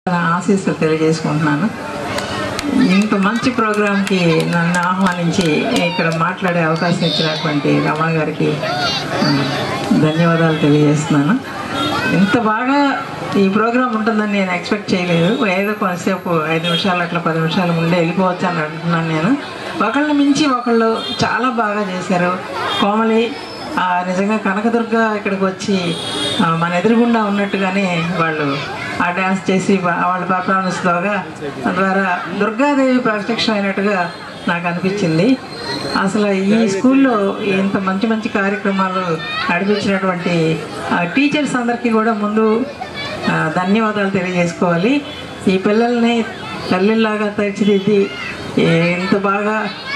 ఆశీస్సులు తెలియజేసుకుంటున్నాను ఇంత మంచి ప్రోగ్రాంకి నన్ను ఆహ్వానించి ఇక్కడ మాట్లాడే అవకాశం ఇచ్చినటువంటి రమణ గారికి ఉమ్, ధన్యవాదాలు తెలియజేస్తున్నాను ఇంత బాగా ఈ ప్రోగ్రాం ఉంటుందని నేను ఎక్స్పెక్ట్ చేయలేదు ఏదో కొంతసేపు ఐదు నిమిషాలు అట్లా పది నిమిషాలు ముందే వెళ్ళిపోవచ్చు అని అంటున్నాను నేను ఒకళ్ళని మించి ఒకళ్ళు చాలా బాగా చేశారు కోమలి ఆ, నిజంగా కనకదుర్గ ఇక్కడికి వచ్చి ఆ, మన ఎదురుగుండా ఉన్నట్టుగానే వాళ్ళు ఆ డ్యాన్స్ చేసి వా- వాళ్ళ పర్ఫార్మెన్స్ ద్వారా ద్వారా దుర్గాదేవి ప్రత్యక్షం అయినట్టుగా నాకు అనిపించింది అసలు ఈ స్కూల్లో ఇంత మంచి మంచి కార్యక్రమాలు నడిపించినటువంటి ఆ, టీచర్స్ అందరికీ కూడా ముందు ఆ, ధన్యవాదాలు తెలియజేసుకోవాలి ఈ పిల్లల్ని తల్లిలాగా తీర్చిదిద్ది ఇంత బాగా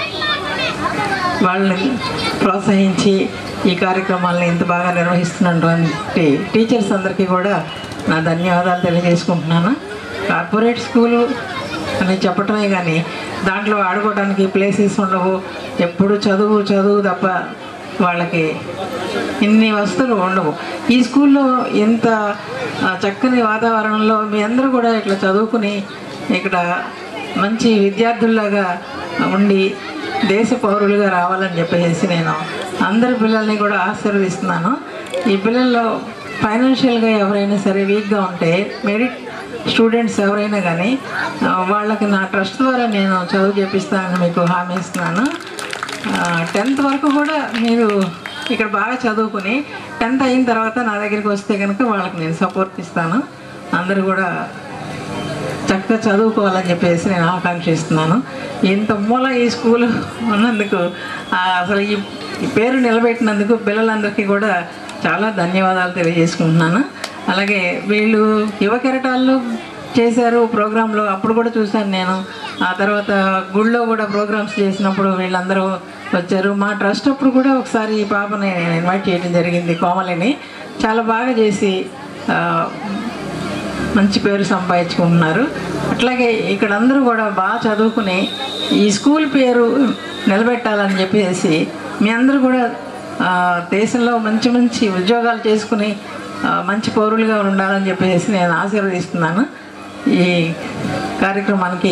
వాళ్ళని ప్రోత్సహించి ఈ కార్యక్రమాలను ఇంత బాగా నిర్వహిస్తున్నటువంటి టీచర్స్ అందరికీ కూడా నా ధన్యవాదాలు తెలియజేసుకుంటున్నాను కార్పొరేట్ స్కూలు అని చెప్పటమే కానీ దాంట్లో ఆడుకోవడానికి ప్లేసెస్ ఉండవు ఎప్పుడు చదువు చదువు తప్ప వాళ్ళకి ఇన్ని వస్తువులు ఉండవు ఈ స్కూల్లో ఎంత ఆ, చక్కని వాతావరణంలో మీ అందరూ కూడా ఇట్లా చదువుకుని ఇక్కడ మంచి విద్యార్థుల్లాగా ఉండి దేశ పౌరులుగా రావాలని చెప్పేసి నేను అందరి పిల్లల్ని కూడా ఆశీర్వదిస్తున్నాను ఈ పిల్లల్లో ఫైనాన్షియల్గా ఎవరైనా సరే వీక్గా ఉంటే మెరిట్ స్టూడెంట్స్ ఎవరైనా కానీ ఆ, వాళ్ళకి నా ట్రస్ట్ ద్వారా నేను చదువు చేపిస్తానని మీకు హామీ ఇస్తున్నాను టెన్త్ వరకు కూడా మీరు ఇక్కడ బాగా చదువుకుని టెన్త్ అయిన తర్వాత నా దగ్గరికి వస్తే కనుక వాళ్ళకి నేను సపోర్ట్ ఇస్తాను అందరూ కూడా చక్కగా చదువుకోవాలని చెప్పేసి నేను ఆకాంక్షిస్తున్నాను ఇంత మూల ఈ స్కూల్ ఉన్నందుకు ఆ, అసలు ఈ ఈ పేరు నిలబెట్టినందుకు పిల్లలందరికీ కూడా చాలా ధన్యవాదాలు తెలియజేసుకుంటున్నాను అలాగే వీళ్ళు యువ కెరటాల్లో చేశారు ప్రోగ్రాంలో అప్పుడు కూడా చూశాను నేను ఆ తర్వాత గుళ్ళో కూడా ప్రోగ్రామ్స్ చేసినప్పుడు వీళ్ళందరూ వచ్చారు మా ట్రస్ట్ అప్పుడు కూడా ఒకసారి ఈ పాపని నేను ఇన్వైట్ చేయడం జరిగింది కోమలిని చాలా బాగా చేసి ఆ, మంచి పేరు సంపాదించుకుంటున్నారు అట్లాగే ఇక్కడ అందరూ కూడా బాగా చదువుకుని ఈ స్కూల్ పేరు నిలబెట్టాలని చెప్పేసి మీ అందరూ కూడా ఆ, దేశంలో మంచి మంచి ఉద్యోగాలు చేసుకుని ఆ, మంచి పౌరులుగా ఉండాలని చెప్పేసి నేను ఆశీర్వదిస్తున్నాను ఈ కార్యక్రమానికి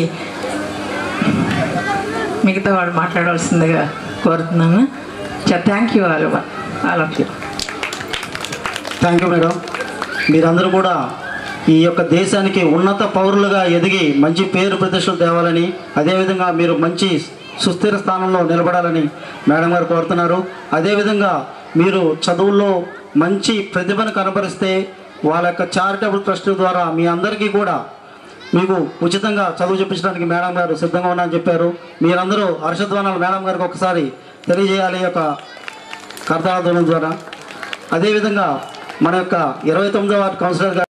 మిగతా వాళ్ళు మాట్లాడవలసిందిగా కోరుతున్నాను thank you all all of you thank you madam మీరందరూ కూడా ఈ యొక్క దేశానికి ఉన్నత పౌరులుగా ఎదిగి మంచి పేరు ప్రతిష్టలు తేవాలని అదేవిధంగా మీరు మంచి సుస్థిర స్థానంలో నిలబడాలని మేడం గారు కోరుతున్నారు అదేవిధంగా మీరు చదువుల్లో మంచి ప్రతిభను కనబరిస్తే వాళ్ళ యొక్క చారిటబుల్ ట్రస్ట్ ద్వారా మీ అందరికీ కూడా మీకు ఉచితంగా చదువు చెప్పించడానికి మేడం గారు సిద్ధంగా ఉన్నారని చెప్పారు మీరందరూ హర్షధ్వానాలు మేడం గారికి ఒకసారి తెలియజేయాలి ఈ యొక్క కర్తాధ్వనం ద్వారా అదేవిధంగా మన యొక్క ఇరవై తొమ్మిదవ వార్డు కౌన్సిలర్ గారు